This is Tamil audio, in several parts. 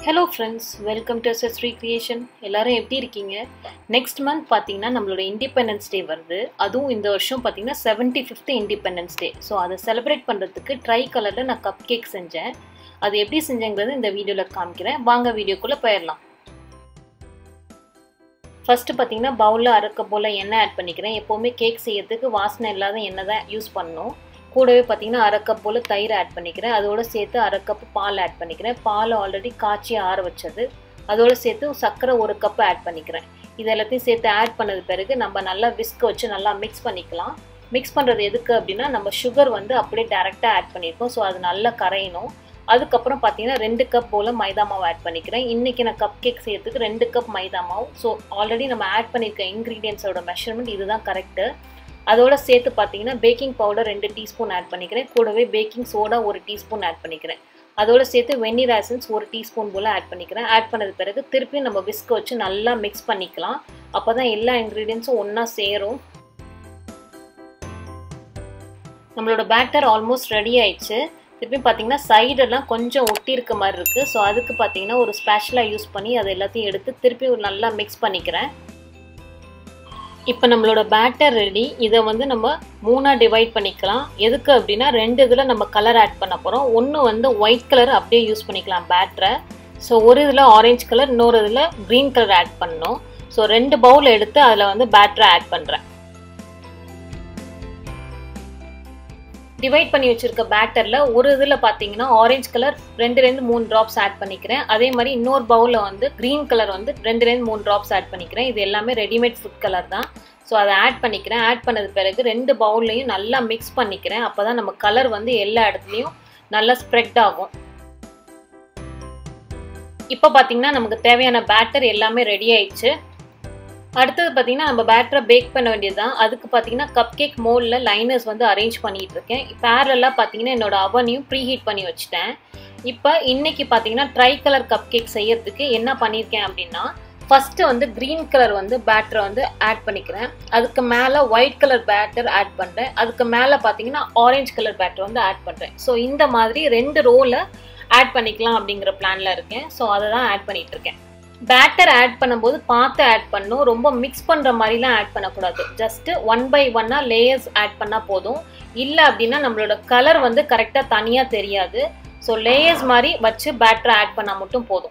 ஹலோ ஃப்ரெண்ட்ஸ் வெல்கம் டு எஸ்எஸ்ரீ கிரியேஷன் எல்லாரும் எப்படி இருக்கீங்க நெக்ஸ்ட் மந்த் பார்த்தீங்கன்னா நம்மளோட இண்டிபெண்டன்ஸ் டே வருது அதுவும் இந்த வருஷம் பார்த்தீங்கன்னா seventy fifth independence day so அதை செலிப்ரேட் பண்ணுறதுக்கு ட்ரை கலரில் நான் கப் கேக் செஞ்சேன் அது எப்படி செஞ்சேங்கிறது இந்த வீடியோவில் காமிக்கிறேன் வாங்க வீடியோக்குள்ளே போயிடலாம் ஃபஸ்ட்டு பார்த்தீங்கன்னா பவுலில் அரைக்க போல் எண்ணெய் ஆட் பண்ணிக்கிறேன் எப்போவுமே கேக் செய்யறதுக்கு வாசனை இல்லாத எண்ணெய் தான் யூஸ் பண்ணணும் கூடவே பார்த்தீங்கன்னா அரை கப் போல் தயிர் ஆட் பண்ணிக்கிறேன் அதோடு சேர்த்து அரை கப் பால் ஆட் பண்ணிக்கிறேன் பால் ஆல்ரெடி காய்ச்சி ஆற வச்சது அதோடு சேர்த்து சர்க்கரை ஒரு கப் ஆட் பண்ணிக்கிறேன் இது எல்லாத்தையும் சேர்த்து ஆட் பண்ணது பிறகு நம்ம நல்லா விஸ்க் வச்சு நல்லா மிக்ஸ் பண்ணிக்கலாம் மிக்ஸ் பண்ணுறது எதுக்கு அப்படின்னா நம்ம சுகர் வந்து அப்படியே டேரெக்டாக ஆட் பண்ணியிருக்கோம் ஸோ அது நல்லா கரையணும் அதுக்கப்புறம் பார்த்தீங்கன்னா ரெண்டு கப் போல் மைதா மாவு ஆட் பண்ணிக்கிறேன் இன்றைக்கி நான் கப் கேக் செய்யறதுக்கு ரெண்டு கப் மைதா மாவு ஸோ ஆல்ரெடி நம்ம ஆட் பண்ணியிருக்க இன்க்ரீடியன்ஸோட மெஷர்மெண்ட் இதுதான் கரெக்டு அதோட சேர்த்து பார்த்தீங்கன்னா பேக்கிங் பவுடர் ரெண்டு டீஸ்பூன் ஆட் பண்ணிக்கிறேன் கூடவே பேக்கிங் சோடா ஒரு டீஸ்பூன் ஆட் பண்ணிக்கிறேன் அதோட சேர்த்து வெந்நீர் ஆசன்ஸ் ஒரு டீஸ்பூன் போல் ஆட் பண்ணிக்கிறேன் ஆட் பண்ணது பிறகு திருப்பி நம்ம விஸ்க் வச்சு நல்லா மிக்ஸ் பண்ணிக்கலாம் அப்போ தான் எல்லா இன்க்ரீடியன்ஸும் ஒன்றா சேரும் நம்மளோட பேட்டர் ஆல்மோஸ்ட் ரெடி ஆயிடுச்சு திருப்பி பார்த்தீங்கன்னா சைடெல்லாம் கொஞ்சம் ஒட்டி இருக்க மாதிரி இருக்குது ஸோ அதுக்கு பார்த்தீங்கன்னா ஒரு ஸ்பேஷலாக யூஸ் பண்ணி அதை எல்லாத்தையும் எடுத்து திருப்பி ஒரு நல்லா மிக்ஸ் பண்ணிக்கிறேன் இப்போ நம்மளோட பேட்டர் ரெடி இதை வந்து நம்ம மூணாக டிவைட் பண்ணிக்கலாம் எதுக்கு அப்படின்னா ரெண்டு இதில் நம்ம கலர் ஆட் பண்ண போகிறோம் ஒன்று வந்து ஒயிட் கலர் அப்படியே யூஸ் பண்ணிக்கலாம் பேட்டரை ஸோ ஒரு இதில் ஆரஞ்சு கலர் இன்னொரு இதில் க்ரீன் கலர் ஆட் பண்ணணும் ஸோ ரெண்டு பவுல் எடுத்து அதில் வந்து பேட்டரை ஆட் பண்ணுறேன் டிவைட் பண்ணி வச்சுருக்க பேட்டரில் ஒரு இதில் பார்த்தீங்கன்னா ஆரஞ்சு கலர் ரெண்டு ரெண்டு மூணு ட்ராப்ஸ் ஆட் பண்ணிக்கிறேன் அதே மாதிரி இன்னொரு பவுலில் வந்து க்ரீன் கலர் வந்து ரெண்டு ரெண்டு மூணு ட்ராப்ஸ் ஆட் பண்ணிக்கிறேன் இது எல்லாமே ரெடிமேட் ஃபுட் கலர் தான் ஸோ அதை ஆட் பண்ணிக்கிறேன் ஆட் பண்ணது பிறகு ரெண்டு பவுல்லையும் நல்லா மிக்ஸ் பண்ணிக்கிறேன் அப்போ தான் நம்ம கலர் வந்து எல்லா இடத்துலையும் நல்லா ஸ்ப்ரெட் ஆகும் இப்போ பார்த்தீங்கன்னா நமக்கு தேவையான பேட்டர் எல்லாமே ரெடி ஆயிடுச்சு அடுத்தது பார்த்தீங்கன்னா நம்ம பேட்டரை பேக் பண்ண வேண்டியது தான் அதுக்கு பார்த்தீங்கன்னா கப் கேக் மோல்டில் லைனர்ஸ் வந்து அரேஞ்ச் பண்ணிகிட்டு இருக்கேன் பேரலாக பார்த்தீங்கன்னா என்னோட அவனையும் ப்ரீ ஹீட் பண்ணி வச்சுட்டேன் இப்போ இன்னைக்கு பார்த்தீங்கன்னா ட்ரை கலர் கப் கேக் செய்யறதுக்கு என்ன பண்ணியிருக்கேன் அப்படின்னா ஃபஸ்ட்டு வந்து க்ரீன் கலர் வந்து பேட்டரை வந்து ஆட் பண்ணிக்கிறேன் அதுக்கு மேலே ஒயிட் கலர் பேட்டர் ஆட் பண்ணுறேன் அதுக்கு மேலே பார்த்தீங்கன்னா ஆரஞ்சு கலர் பேட்டர் வந்து ஆட் பண்ணுறேன் ஸோ இந்த மாதிரி ரெண்டு ரோவில் ஆட் பண்ணிக்கலாம் அப்படிங்கிற பிளானில் இருக்கேன் ஸோ அதை தான் ஆட் பண்ணிகிட்டு இருக்கேன் பேட்டர் ஆட் பண்ணும்போது பார்த்து ஆட் பண்ணும் ரொம்ப மிக்ஸ் பண்ணுற மாதிரிலாம் ஆட் பண்ணக்கூடாது ஜஸ்ட்டு ஒன் பை ஒன்னாக லேயர்ஸ் ஆட் பண்ணால் போதும் இல்லை அப்படின்னா நம்மளோட கலர் வந்து கரெக்டாக தனியாக தெரியாது ஸோ லேயர்ஸ் மாதிரி வச்சு பேட்டரை ஆட் பண்ணால் மட்டும் போதும்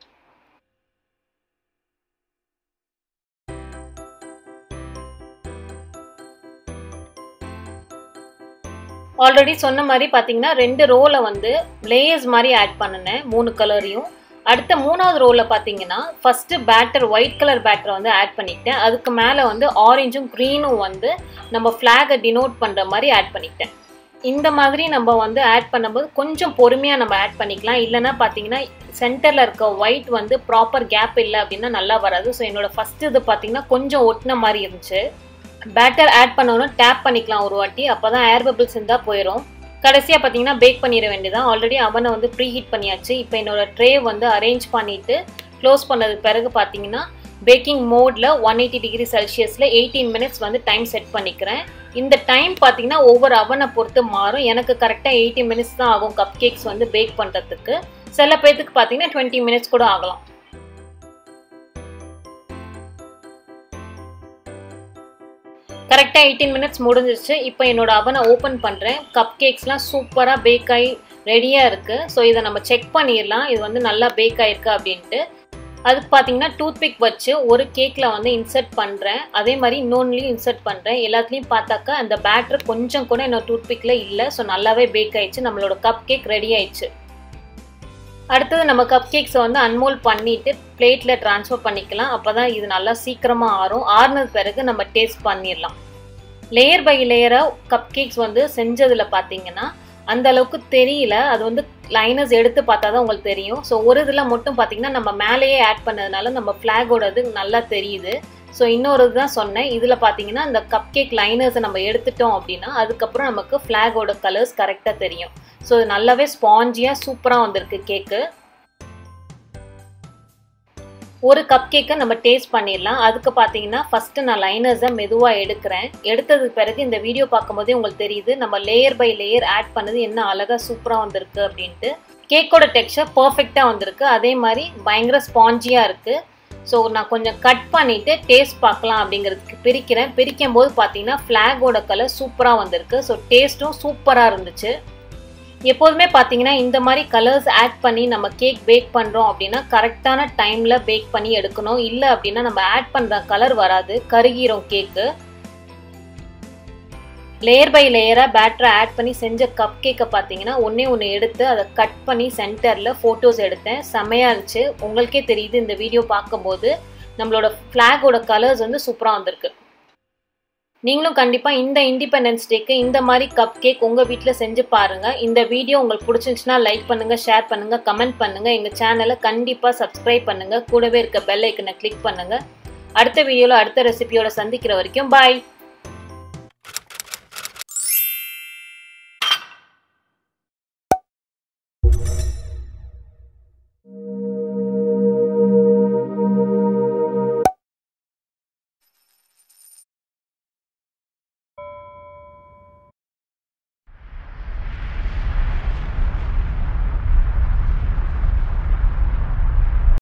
ஆல்ரெடி சொன்ன மாதிரி பார்த்தீங்கன்னா ரெண்டு ரோவில் வந்து லேயர்ஸ் மாதிரி ஆட் பண்ணினேன் மூணு கலரையும் அடுத்த மூணாவது ரோவில் பார்த்தீங்கன்னா ஃபஸ்ட்டு பேட்டர் ஒயிட் கலர் பேட்டரை வந்து ஆட் பண்ணிக்கிட்டேன் அதுக்கு மேலே வந்து ஆரஞ்சும் க்ரீனும் வந்து நம்ம ஃப்ளாகை டினோட் பண்ணுற மாதிரி ஆட் பண்ணிக்கிட்டேன் இந்த மாதிரி நம்ம வந்து ஆட் பண்ணும்போது கொஞ்சம் பொறுமையாக நம்ம ஆட் பண்ணிக்கலாம் இல்லைனா பார்த்தீங்கன்னா சென்டரில் இருக்க ஒயிட் வந்து ப்ராப்பர் கேப் இல்லை அப்படின்னா நல்லா வராது ஸோ என்னோட ஃபஸ்ட்டு இது பார்த்தீங்கன்னா கொஞ்சம் ஒட்டின மாதிரி இருந்துச்சு பேட்டர் ஆட் பண்ணணும் டேப் பண்ணிக்கலாம் ஒரு வாட்டி அப்போ தான் ஏர் பபிள்ஸ் இருந்தால் போயிடும் கடைசியாக பார்த்தீங்கன்னா பேக் பண்ணிட வேண்டியதான் ஆல்ரெடி அவனை வந்து ப்ரீ ஹீட் பண்ணியாச்சு இப்போ என்னோட ட்ரே வந்து அரேஞ்ச் பண்ணிவிட்டு க்ளோஸ் பண்ணது பிறகு பார்த்தீங்கன்னா பேக்கிங் மோடில் ஒன் எயிட்டி டிகிரி செல்சியஸில் எயிட்டீன் மினிட்ஸ் வந்து டைம் செட் பண்ணிக்கிறேன் இந்த டைம் பார்த்தீங்கன்னா ஒவ்வொரு அவனை பொறுத்து மாறும் எனக்கு கரெக்டாக எயிட்டி மினிட்ஸ் தான் ஆகும் கப் கேக்ஸ் வந்து பேக் பண்ணுறதுக்கு சில பேர்த்துக்கு பார்த்தீங்கன்னா டுவெண்ட்டி மினிட்ஸ் கூட ஆகலாம் கரெக்டாக எயிட்டீன் மினிட்ஸ் முடிஞ்சிருச்சு இப்போ என்னோட அவனை ஓப்பன் பண்ணுறேன் கப் கேக்ஸ்லாம் சூப்பராக பேக் ஆகி ரெடியாக இருக்குது ஸோ இதை நம்ம செக் பண்ணிடலாம் இது வந்து நல்லா பேக் ஆகிருக்கு அப்படின்ட்டு அதுக்கு பார்த்தீங்கன்னா டூத் பிக் வச்சு ஒரு கேக்கில் வந்து இன்சர்ட் பண்ணுறேன் அதே மாதிரி இன்னொன்றுலையும் இன்சர்ட் பண்ணுறேன் எல்லாத்துலேயும் பார்த்தாக்கா அந்த பேட்டர் கொஞ்சம் கூட என்னோட டூத் பிக்கில் இல்லை ஸோ நல்லாவே பேக் ஆயிடுச்சு நம்மளோட கப் கேக் ரெடி ஆயிடுச்சு அடுத்தது நம்ம கப் கேக்ஸை வந்து அன்மோல் பண்ணிவிட்டு பிளேட்டில் ட்ரான்ஸ்ஃபர் பண்ணிக்கலாம் அப்போ தான் இது நல்லா சீக்கிரமாக ஆறும் ஆறுனது பிறகு நம்ம டேஸ்ட் பண்ணிடலாம் லேயர் பை லேயராக கப் கேக்ஸ் வந்து செஞ்சதில் பார்த்தீங்கன்னா அந்த அளவுக்கு தெரியல அது வந்து லைனர்ஸ் எடுத்து பார்த்தா தான் உங்களுக்கு தெரியும் ஸோ ஒரு இதில் மட்டும் பார்த்தீங்கன்னா நம்ம மேலேயே ஆட் பண்ணதுனால நம்ம ஃப்ளாகோட இது நல்லா தெரியுது ஸோ இன்னொரு தான் சொன்னேன் இதில் பார்த்தீங்கன்னா இந்த கப் கேக் லைனர்ஸை நம்ம எடுத்துட்டோம் அப்படின்னா அதுக்கப்புறம் நமக்கு ஃப்ளாகோட கலர்ஸ் கரெக்டாக தெரியும் ஸோ இது நல்லாவே ஸ்பாஞ்சியாக சூப்பராக வந்திருக்கு கேக்கு ஒரு கப் கேக்கை நம்ம டேஸ்ட் பண்ணிடலாம் அதுக்கு பார்த்தீங்கன்னா ஃபஸ்ட்டு நான் லைனர்ஸை மெதுவாக எடுக்கிறேன் எடுத்ததுக்கு பிறகு இந்த வீடியோ பார்க்கும்போதே உங்களுக்கு தெரியுது நம்ம லேயர் பை லேயர் ஆட் பண்ணது என்ன அழகாக சூப்பராக வந்திருக்கு அப்படின்ட்டு கேக்கோட டெக்ஸ்சர் பர்ஃபெக்டாக வந்திருக்கு அதே மாதிரி பயங்கர ஸ்பாஞ்சியாக இருக்குது ஸோ நான் கொஞ்சம் கட் பண்ணிவிட்டு டேஸ்ட் பார்க்கலாம் அப்படிங்கிறதுக்கு பிரிக்கிறேன் பிரிக்கும் போது பார்த்தீங்கன்னா ஃப்ளாகோட கலர் சூப்பராக வந்திருக்கு ஸோ டேஸ்ட்டும் சூப்பராக இருந்துச்சு எப்போதுமே பார்த்தீங்கன்னா இந்த மாதிரி கலர்ஸ் ஆட் பண்ணி நம்ம கேக் பேக் பண்ணுறோம் அப்படின்னா கரெக்டான டைமில் பேக் பண்ணி எடுக்கணும் இல்லை அப்படின்னா நம்ம ஆட் பண்ணுற கலர் வராது கருகிரும் கேக்கு லேயர் பை லேயராக பேட்டரை ஆட் பண்ணி செஞ்ச கப் கேக்கை பார்த்தீங்கன்னா ஒன்றே ஒன்று எடுத்து அதை கட் பண்ணி சென்டரில் ஃபோட்டோஸ் எடுத்தேன் செம்மையாக இருந்துச்சு உங்களுக்கே தெரியுது இந்த வீடியோ பார்க்கும்போது நம்மளோட ஃப்ளாகோட கலர்ஸ் வந்து சூப்பராக வந்திருக்கு நீங்களும் கண்டிப்பாக இந்த இண்டிபெண்டன்ஸ் டேக்கு இந்த மாதிரி கப் கேக் உங்கள் வீட்டில் செஞ்சு பாருங்கள் இந்த வீடியோ உங்களுக்கு பிடிச்சிருந்துச்சுன்னா லைக் பண்ணுங்கள் ஷேர் பண்ணுங்கள் கமெண்ட் பண்ணுங்கள் எங்கள் சேனலை கண்டிப்பாக சப்ஸ்கிரைப் பண்ணுங்கள் கூடவே இருக்க பெல் ஐக்கனை கிளிக் பண்ணுங்கள் அடுத்த வீடியோவில் அடுத்த ரெசிபியோட சந்திக்கிற வரைக்கும் பாய்